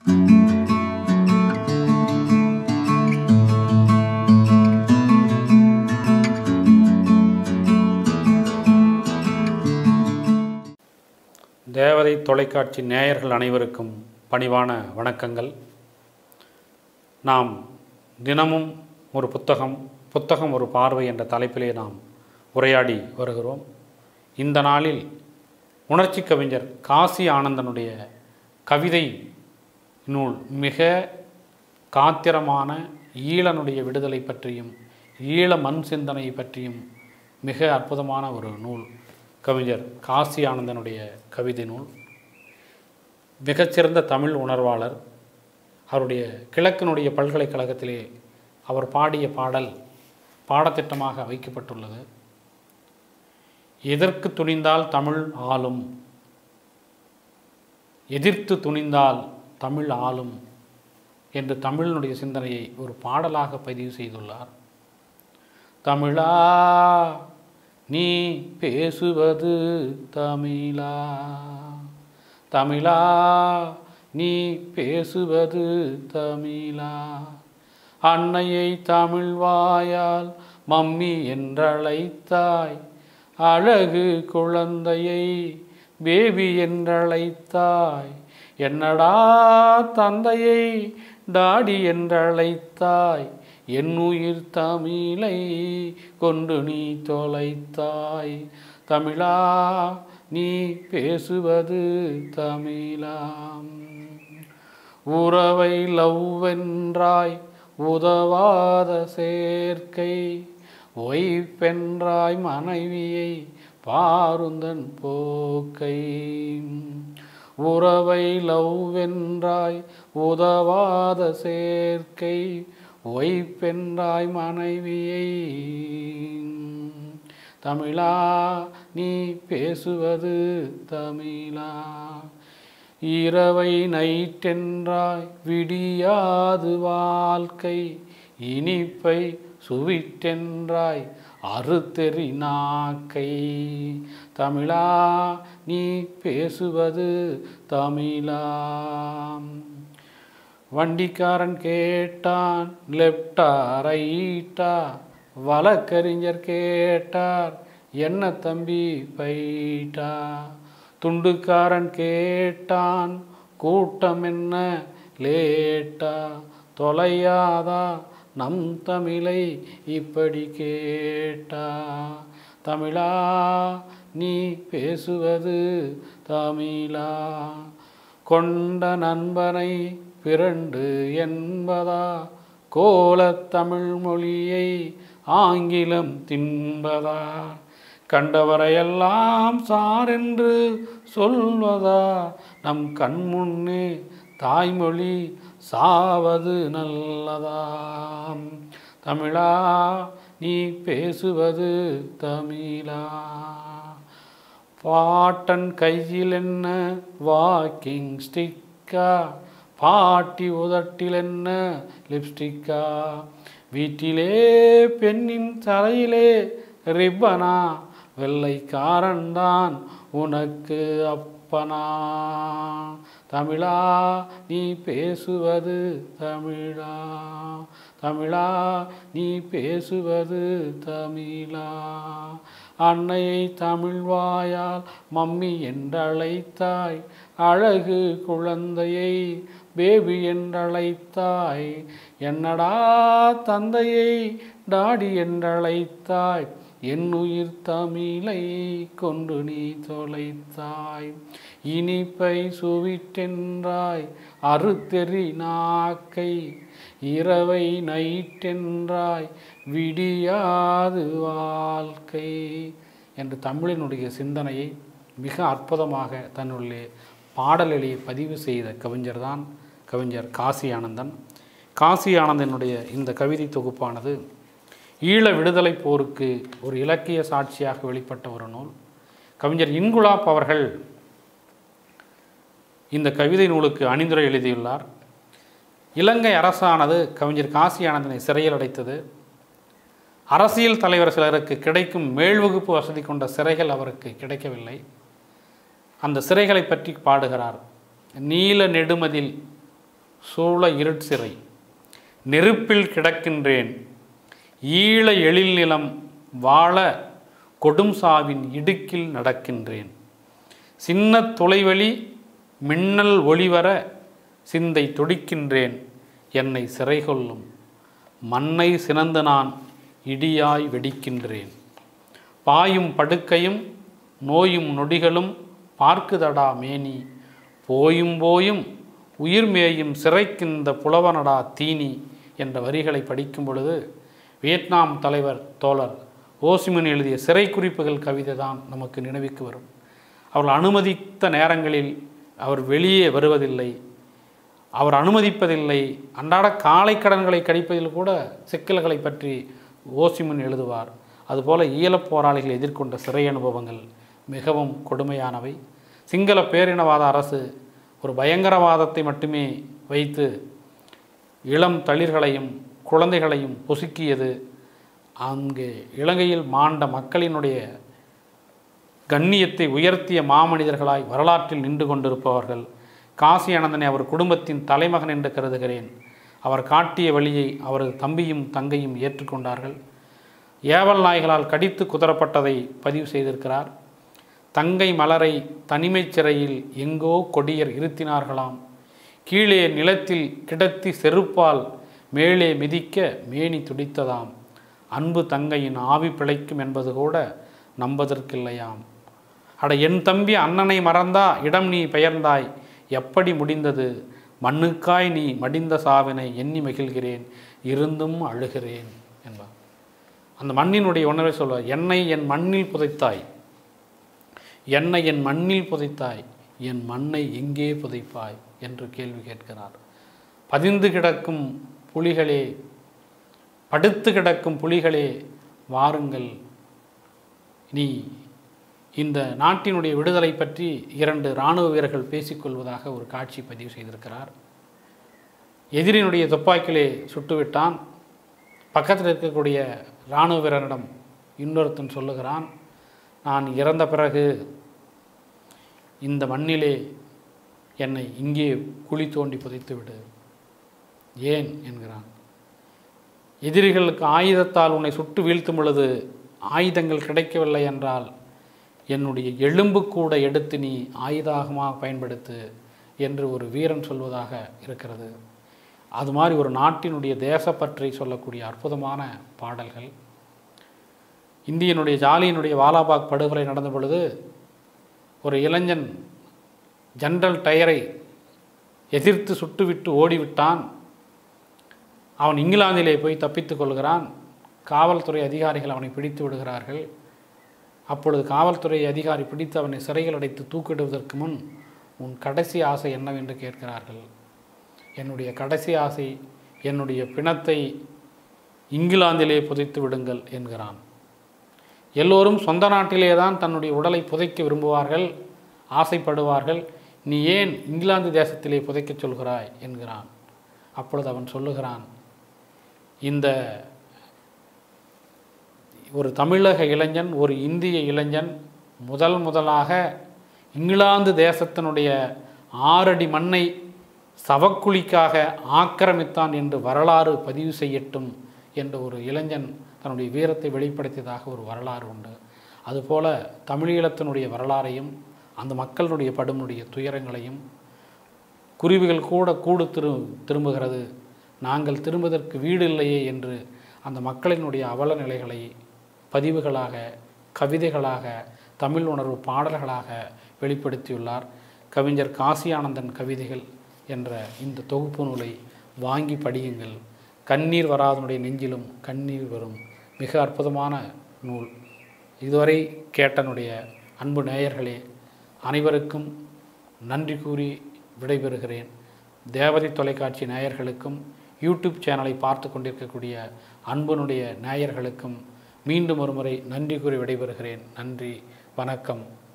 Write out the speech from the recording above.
தேவதை தொலைக்காட்சி நேயர்கள் அனைவருக்கும் பணிவான வணக்கங்கள் நாம் தினமும் ஒரு புத்தகம் புத்தகம் ஒரு பார்வை என்ற தலைப்பிலே நாம் உரையாடி வருகிறோம் இந்த நாளில் உணர்ச்சி கவிஞர் காசி ஆனந்தனுடைய கவிதை நூல் மிக காத்திரமான ஈழனுடைய விடுதலை பற்றியும் ஈழ மண் சிந்தனை பற்றியும் மிக அற்புதமான ஒரு நூல் கவிஞர் காசி ஆனந்தனுடைய கவிதை நூல் மிகச்சிறந்த தமிழ் உணர்வாளர் அவருடைய கிழக்கினுடைய பல்கலைக்கழகத்திலே அவர் பாடிய பாடல் பாடத்திட்டமாக வைக்கப்பட்டுள்ளது எதற்கு துணிந்தால் தமிழ் ஆளும் எதிர்த்து துணிந்தால் தமிழ் ஆளும் என்று தமிழினுடைய சிந்தனையை ஒரு பாடலாக பதிவு செய்துள்ளார் தமிழா நீ பேசுவது தமிழா தமிழா நீ பேசுவது தமிழா அன்னையை தமிழ் வாயால் மம்மி என்றழைத்தாய் அழகு குழந்தையை பேபி என்றழைத்தாய் என்னடா தந்தையை டாடி என்றழைத்தாய் என் உயிர் தமிழை கொண்டு நீ தொலைத்தாய் தமிழா நீ பேசுவது தமிழாம் உறவை லவ்வென்றாய் உதவாத சேர்க்கை ஒய்பென்றாய் மனைவியை பாருந்தன் போக்கை உறவை லவ்வென்றாய் உதவாத சேர்க்கை ஒய்பென்றாய் மனைவியை தமிழா நீ பேசுவது தமிழா இரவை நைட்டென்றாய் விடியாது வாழ்க்கை இனிப்பை சுவிட்டென்றாய் அறுத்தெறி நாக்கை தமிழா நீ பேசுவது தமிழா வண்டிக்காரன் கேட்டான் லெப்டா ரைட்டா வழக்கறிஞர் கேட்டார் என்ன தம்பி பைட்டா துண்டுக்காரன் கேட்டான் கூட்டம் என்ன லேட்டா தொலையாதா நம் தமிழை இப்படி கேட்டா தமிழா நீ பேசுவது தமிழா கொண்ட நண்பனை பிறண்டு என்பதா கோலத் தமிழ் மொழியை ஆங்கிலம் தின்பதா கண்டவரையெல்லாம் சார் என்று சொல்வதா நம் கண்முன்னே தாய்மொழி சாவது நல்லதாம் தமிழா நீ பேசுவது தமிழா பாட்டன் கையில் என்ன வாக்கிங் ஸ்டிக்கா பாட்டி உதட்டில் என்ன லிப்ஸ்டிக்கா வீட்டிலே பெண்ணின் தலையிலே ரிப்பனா வெள்ளைக்காரன்தான் உனக்கு அப்பனா தமிழா நீ பேசுவது தமிழா தமிழா நீ பேசுவது தமிழா அன்னையை தமிழ் வாயால் மம்மி என்றழைத்தாய் அழகு குழந்தையை பேபி என்றழைத்தாய் என்னடா தந்தையை டாடி என்றழைத்தாய் என் உயிர் தமிழை கொண்டு நீ தொலைத்தாய் இனிப்பை சுவிட்டென்றாய் அறுத்தெறி நாக்கை இரவை நைட்டென்றாய் விடியாது வாழ்க்கை என்று தமிழினுடைய சிந்தனையை மிக அற்புதமாக தன்னுள்ளே பாடலிலே பதிவு செய்த கவிஞர் தான் கவிஞர் காசி ஆனந்தன் காசி ஆனந்தனுடைய இந்த கவிதை தொகுப்பானது ஈழ விடுதலை போருக்கு ஒரு இலக்கிய சாட்சியாக வெளிப்பட்ட ஒரு நூல் கவிஞர் இன்குலாப் அவர்கள் இந்த கவிதை நூலுக்கு அணிந்துரை எழுதியுள்ளார் இலங்கை அரசானது கவிஞர் காசி ஆனந்தனை சிறையில் அடைத்தது அரசியல் தலைவர் சிலருக்கு கிடைக்கும் மேல்வகுப்பு வசதி கொண்ட சிறைகள் அவருக்கு கிடைக்கவில்லை அந்த சிறைகளை பற்றி பாடுகிறார் நீல நெடுமதில் சூழ இருட்சிறை நெருப்பில் கிடக்கின்றேன் ஈழ எழில் நிலம் வாழ கொடும் சாவின் இடுக்கில் நடக்கின்றேன் சின்ன தொலைவழி மின்னல் ஒளிவர சிந்தை துடிக்கின்றேன் என்னை சிறை கொள்ளும் மண்ணை சினந்து நான் இடியாய் வெடிக்கின்றேன் பாயும் படுக்கையும் நோயும் நொடிகளும் பார்க்குதடா மேனி போயும் போயும் உயிர் மேயும் சிறைக்கின்ற புலவனடா தீனி என்ற வரிகளை படிக்கும் பொழுது வியட்நாம் தலைவர் தோழர் ஓசிமன் எழுதிய சிறை குறிப்புகள் கவிதை தான் நமக்கு நினைவுக்கு வரும் அவர்கள் அனுமதித்த நேரங்களில் அவர் வெளியே வருவதில்லை அவர் அனுமதிப்பதில்லை அன்றாட காலை கடன்களை கழிப்பதில் கூட சிக்கல்களை பற்றி ஓசிமன் எழுதுவார் அதுபோல ஈழப் போராளிகள் எதிர்கொண்ட சிறை அனுபவங்கள் மிகவும் கொடுமையானவை சிங்கள பேரினவாத அரசு ஒரு பயங்கரவாதத்தை மட்டுமே வைத்து இளம் தளிர்களையும் குழந்தைகளையும் பொசுக்கியது அங்கே இலங்கையில் மாண்ட மக்களினுடைய கண்ணியத்தை உயர்த்திய மாமனிதர்களாய் வரலாற்றில் நின்று கொண்டிருப்பவர்கள் காசி ஆனந்தனை அவர் குடும்பத்தின் தலைமகன் என்று கருதுகிறேன் அவர் காட்டிய வழியை அவரது தம்பியும் தங்கையும் ஏற்றுக்கொண்டார்கள் ஏவல் நாய்களால் கடித்து குதறப்பட்டதை பதிவு செய்திருக்கிறார் தங்கை மலரை தனிமைச் சிறையில் எங்கோ கொடியர் இருத்தினார்களாம் கீழே நிலத்தில் கிடத்தி செருப்பால் மேலே மிதிக்க மேனி துடித்ததாம் அன்பு தங்கையின் ஆவி பிழைக்கும் என்பது கூட நம்பதற்கில்லையாம் அட என் தம்பி அண்ணனை மறந்தா இடம் நீ பெயர்ந்தாய் எப்படி முடிந்தது மண்ணுக்காய் நீ மடிந்த சாவினை எண்ணி மகிழ்கிறேன் இருந்தும் அழுகிறேன் என்பார் அந்த மண்ணினுடைய உணர்வை சொல்வார் என்னை என் மண்ணில் புதைத்தாய் என்னை என் மண்ணில் புதைத்தாய் என் மண்ணை எங்கே புதைப்பாய் என்று கேள்வி கேட்கிறார் பதிந்து கிடக்கும் புலிகளே படுத்து கிடக்கும் புலிகளே வாருங்கள் நீ இந்த நாட்டினுடைய விடுதலை பற்றி இரண்டு இராணுவ வீரர்கள் பேசிக்கொள்வதாக ஒரு காட்சி பதிவு செய்திருக்கிறார் எதிரினுடைய துப்பாக்கிலே சுட்டுவிட்டான் பக்கத்தில் இருக்கக்கூடிய இராணுவ வீரனிடம் இன்னொருத்தன் சொல்லுகிறான் நான் இறந்த பிறகு இந்த மண்ணிலே என்னை இங்கே குழி தோண்டி புதைத்து விடு ஏன் என்கிறான் எதிரிகளுக்கு ஆயுதத்தால் உன்னை சுட்டு வீழ்த்தும் பொழுது ஆயுதங்கள் கிடைக்கவில்லை என்றால் என்னுடைய எலும்பு கூட எடுத்து நீ ஆயுதமாக பயன்படுத்து என்று ஒரு வீரன் சொல்வதாக இருக்கிறது அது மாதிரி ஒரு நாட்டினுடைய தேசப்பற்றை சொல்லக்கூடிய அற்புதமான பாடல்கள் இந்தியனுடைய ஜாலியினுடைய வாலாபாக் படுகொலை நடந்த பொழுது ஒரு இளைஞன் ஜென்ரல் டயரை எதிர்த்து சுட்டுவிட்டு ஓடிவிட்டான் அவன் இங்கிலாந்திலே போய் தப்பித்துக் கொள்கிறான் காவல்துறை அதிகாரிகள் அவனை பிடித்து விடுகிறார்கள் அப்பொழுது காவல்துறை அதிகாரி பிடித்து அவனை சிறையில் அடைத்து தூக்கிடுவதற்கு முன் உன் கடைசி ஆசை என்னவென்று கேட்கிறார்கள் என்னுடைய கடைசி ஆசை என்னுடைய பிணத்தை இங்கிலாந்திலே புதைத்து விடுங்கள் என்கிறான் எல்லோரும் சொந்த நாட்டிலே தான் தன்னுடைய உடலை புதைக்க விரும்புவார்கள் ஆசைப்படுவார்கள் நீ ஏன் இங்கிலாந்து தேசத்திலே புதைக்கச் சொல்கிறாய் என்கிறான் அப்பொழுது அவன் சொல்லுகிறான் இந்த ஒரு தமிழக இளைஞன் ஒரு இந்திய இளைஞன் முதல் முதலாக இங்கிலாந்து தேசத்தினுடைய ஆறடி மண்ணை சவக்குழிக்காக ஆக்கிரமித்தான் என்று வரலாறு பதிவு செய்யட்டும் என்ற ஒரு இளைஞன் தன்னுடைய வீரத்தை வெளிப்படுத்தியதாக ஒரு வரலாறு உண்டு அதுபோல தமிழீழத்தினுடைய வரலாறையும் அந்த மக்களுடைய படுமுடைய துயரங்களையும் குருவிகள் கூட கூடு திரு திரும்புகிறது நாங்கள் திரும்புவதற்கு வீடு இல்லையே என்று அந்த மக்களினுடைய அவல நிலைகளை பதிவுகளாக கவிதைகளாக தமிழ் உணர்வு பாடல்களாக வெளிப்படுத்தியுள்ளார் கவிஞர் காசி ஆனந்தன் கவிதைகள் என்ற இந்த தொகுப்பு நூலை வாங்கி படியுங்கள் கண்ணீர் வராதனுடைய நெஞ்சிலும் கண்ணீர் வரும் மிக அற்புதமான நூல் இதுவரை கேட்டனுடைய அன்பு நேயர்களே அனைவருக்கும் நன்றி கூறி விடைபெறுகிறேன் தேவதை தொலைக்காட்சி நேயர்களுக்கும் யூடியூப் சேனலை பார்த்து கொண்டிருக்கக்கூடிய அன்பனுடைய நேயர்களுக்கும் மீண்டும் ஒருமுறை நன்றி கூறி விடைபெறுகிறேன் நன்றி வணக்கம்